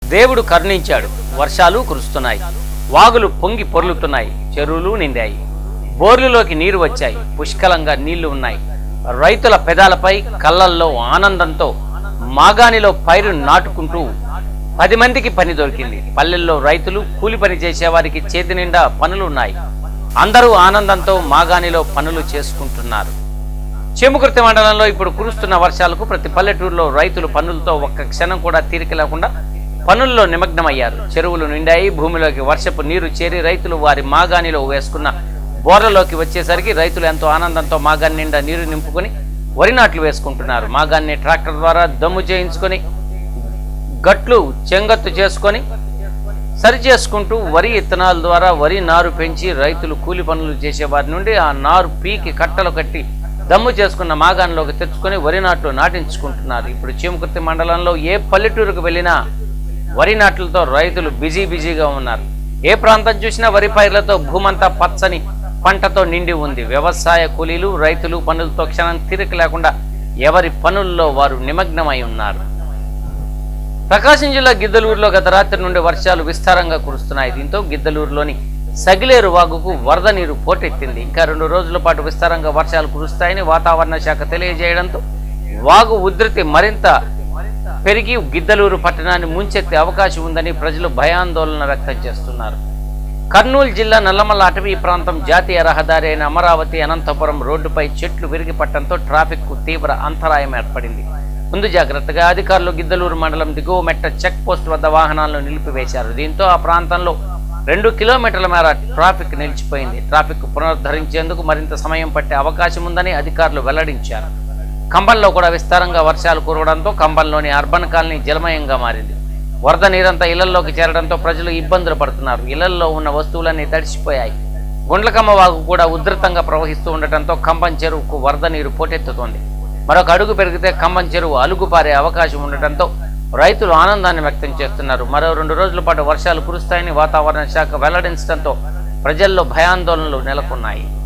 దేవుడు కరుణించాడు వర్షాలు కురుస్తున్నాయి వాగులు పొంగి పొర్లుతున్నాయి చెరువులు నిండాయి బోర్లులోకి నీరు వచ్చాయి పుష్కలంగా నీళ్లు ఉన్నాయి రైతుల పెదాలపై కళ్ళల్లో ఆనందంతో మాగాణిలో పైరు నాటుకుంటూ పది మందికి పని దొరికింది పల్లెల్లో రైతులు కూలి పని చేసేవారికి చేతి నిండా పనులు ఉన్నాయి అందరూ ఆనందంతో మాగాణిలో పనులు చేసుకుంటున్నారు చేముకుర్తి మండలంలో ఇప్పుడు కురుస్తున్న వర్షాలకు ప్రతి పల్లెటూరులో రైతులు పనులతో ఒక్క క్షణం కూడా తీరిక లేకుండా పనుల్లో నిమగ్నమయ్యారు చెరువులు నిండాయి భూమిలోకి వర్షపు నీరు చేరి రైతులు వారి మాగాణిలో వేసుకున్న బోర్లలోకి వచ్చేసరికి రైతులు ఎంతో ఆనందంతో మాగాని నిండా నీరు నింపుకొని వరి నాట్లు వేసుకుంటున్నారు మాగాన్ని ట్రాక్టర్ ద్వారా దమ్ము చేయించుకొని గట్లు చెంగత్తు చేసుకొని సరి చేసుకుంటూ వరి ఇత్తనాల ద్వారా వరి నారు పెంచి రైతులు కూలి పనులు చేసే వారి నుండి ఆ నారు పీకి కట్టలు కట్టి దమ్ము చేసుకున్న మాగాణంలోకి తెచ్చుకొని వరి నాట్లు నాటించుకుంటున్నారు ఇప్పుడు చీమకుర్తి మండలంలో ఏ పల్లెటూరుకు వెళ్ళినా వరి నాట్లతో రైతులు బిజీ బిజీగా ఉన్నారు ఏ ప్రాంతం చూసినా వరి పైర్లతో భూమంతా పచ్చని పంటతో నిండి ఉంది వ్యవసాయ కూలీలు రైతులు పనులతో క్షణం తీరిక లేకుండా ఎవరి పనుల్లో వారు నిమగ్నమై ఉన్నారు ప్రకాశం జిల్లా గిద్దలూరులో గత రాత్రి నుండి వర్షాలు విస్తారంగా కురుస్తున్నాయి దీంతో గిద్దలూరులోని సగిలేరు వాగుకు వరద నీరు పోటెత్తింది ఇంకా రెండు రోజుల పాటు విస్తారంగా వర్షాలు కురుస్తాయని వాతావరణ శాఖ తెలియజేయడంతో వాగు ఉధృతి మరింత పెరిగి గిద్దలూరు పట్టణాన్ని ముంచెత్తే అవకాశం ఉందని ప్రజలు భయాందోళన వ్యక్తం చేస్తున్నారు కర్నూలు జిల్లా నల్లమల్ల అటవీ ప్రాంతం జాతీయ రహదారి అయిన అమరావతి అనంతపురం రోడ్డుపై చెట్లు విరిగి పట్టడంతో ట్రాఫిక్ కు తీవ్ర అంతరాయం ఏర్పడింది ముందు జాగ్రత్తగా అధికారులు గిద్దలూరు మండలం దిగువ మెట్ట చెక్ పోస్ట్ వద్ద వాహనాలను నిలిపివేశారు దీంతో ఆ ప్రాంతంలో రెండు కిలోమీటర్ల మేర ట్రాఫిక్ నిలిచిపోయింది ట్రాఫిక్ పునరుద్ధరించేందుకు మరింత సమయం పట్టే అవకాశం ఉందని అధికారులు వెల్లడించారు కంబంలో కూడా విస్తారంగా వర్షాలు కురవడంతో కంబంలోని అర్బన్ కాలనీ జలమయంగా మారింది వరద నీరంతా ఇళ్లలోకి చేరడంతో ప్రజలు ఇబ్బందులు పడుతున్నారు ఇళ్లలో ఉన్న వస్తువులన్నీ తడిసిపోయాయి గుండ్లకమ్మ వాగు కూడా ఉధృతంగా ప్రవహిస్తూ ఉండటంతో కంబం చెరువుకు వరద నీరు పోటెత్తుతోంది మరొక అడుగు పెరిగితే కంబం చెరువు అలుగుపారే అవకాశం ఉండటంతో రైతులు ఆనందాన్ని వ్యక్తం చేస్తున్నారు మరో రెండు రోజుల పాటు వర్షాలు కురుస్తాయని వాతావరణ శాఖ వెల్లడించడంతో ప్రజల్లో భయాందోళనలు నెలకొన్నాయి